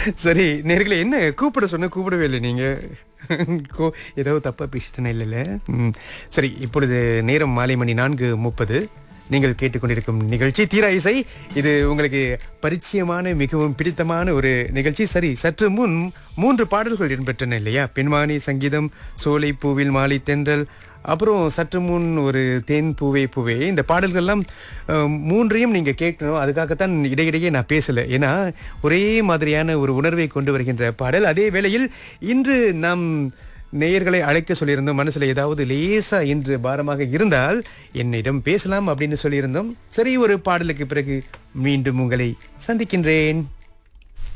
சரி நேர்களே என்ன கூப்பிட சொன்ன கூப்பிடவே இல்லை நீங்க கோ- ஏதோ தப்பா பேசிட்டேனே இல்லைல்ல ம். சரி இப்பொழுது நேரம் மாலை மணி நான்கு முப்பது நீங்கள் கேட்டுக்கொண்டிருக்கும் நிகழ்ச்சி தீரா இசை இது உங்களுக்கு பரிச்சயமான மிகவும் பிடித்தமான ஒரு நிகழ்ச்சி சரி சற்று முன் மூன்று பாடல்கள் இடம்பெற்றன இல்லையா பெண்மானி சங்கீதம் சோலை பூவில் மாலை தென்றல் அப்புறம் சற்று முன் ஒரு தேன் பூவே பூவே இந்த பாடல்கள்லாம் அஹ், மூன்றையும் நீங்க கேட்கணும் அதுக்காகத்தான் இடையிடையே நான் பேசல ஏன்னா ஒரே மாதிரியான ஒரு உணர்வை கொண்டு வருகின்ற பாடல் அதே வேளையில் இன்று நாம் நேயர்களை அழைக்க சொல்லியிருந்தோம் மனசுல ஏதாவது லேசா இன்று பாரமாக இருந்தால் என்னிடம் பேசலாம் அப்படின்னு சொல்லியிருந்தோம் சரி ஒரு பாடலுக்கு பிறகு மீண்டும் உங்களை சந்திக்கின்றேன்